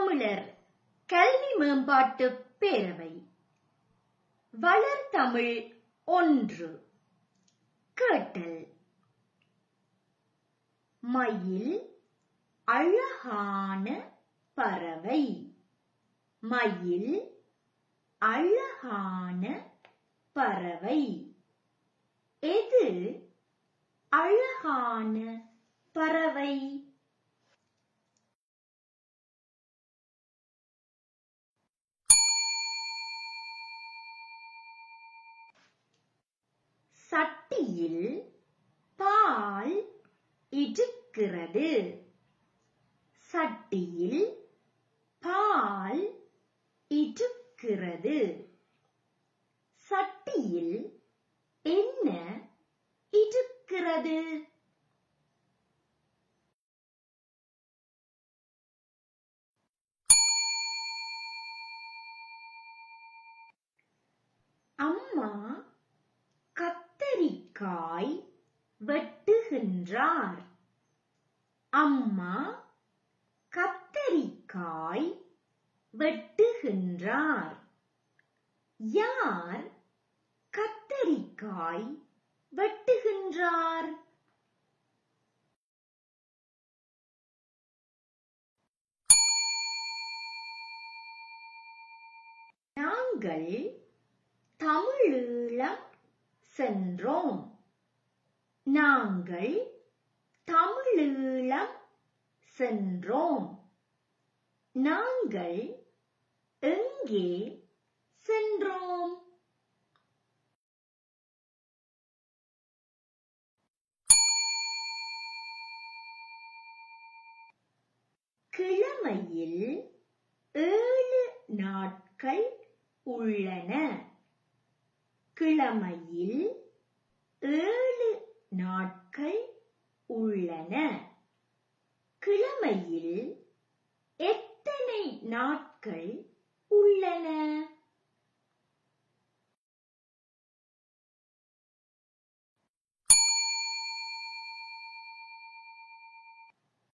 தமிழர் கல்வி மேம்பாட்டு பேரவை வளர்தமிழ் ஒன்று கேட்டல் மயில் அழகான பறவை மயில் அழகான பறவை எது அழகான பறவை சட்டியில் பால் இருக்கிறது சட்டியில் பால் இருக்கிறது சட்டியில் என்ன இருக்கிறது அம்மா கத்தரிக்காய் வெட்டுகின்றார் அம்மா கத்தரிக்காய் வெட்டுகின்றார் யார் கத்தரிக்காய் வெட்டுகின்றார் நாங்கள் தமிழீழம் சென்றோம் நாங்கள் தமிழீழம் சென்றோம் நாங்கள் எங்கே சென்றோம் கிழமையில் ஏழு நாட்கள் உள்ளன கிழமையில் ஏழு நாட்கள் உள்ளன கிழமையில் எத்தனை நாட்கள் உள்ளன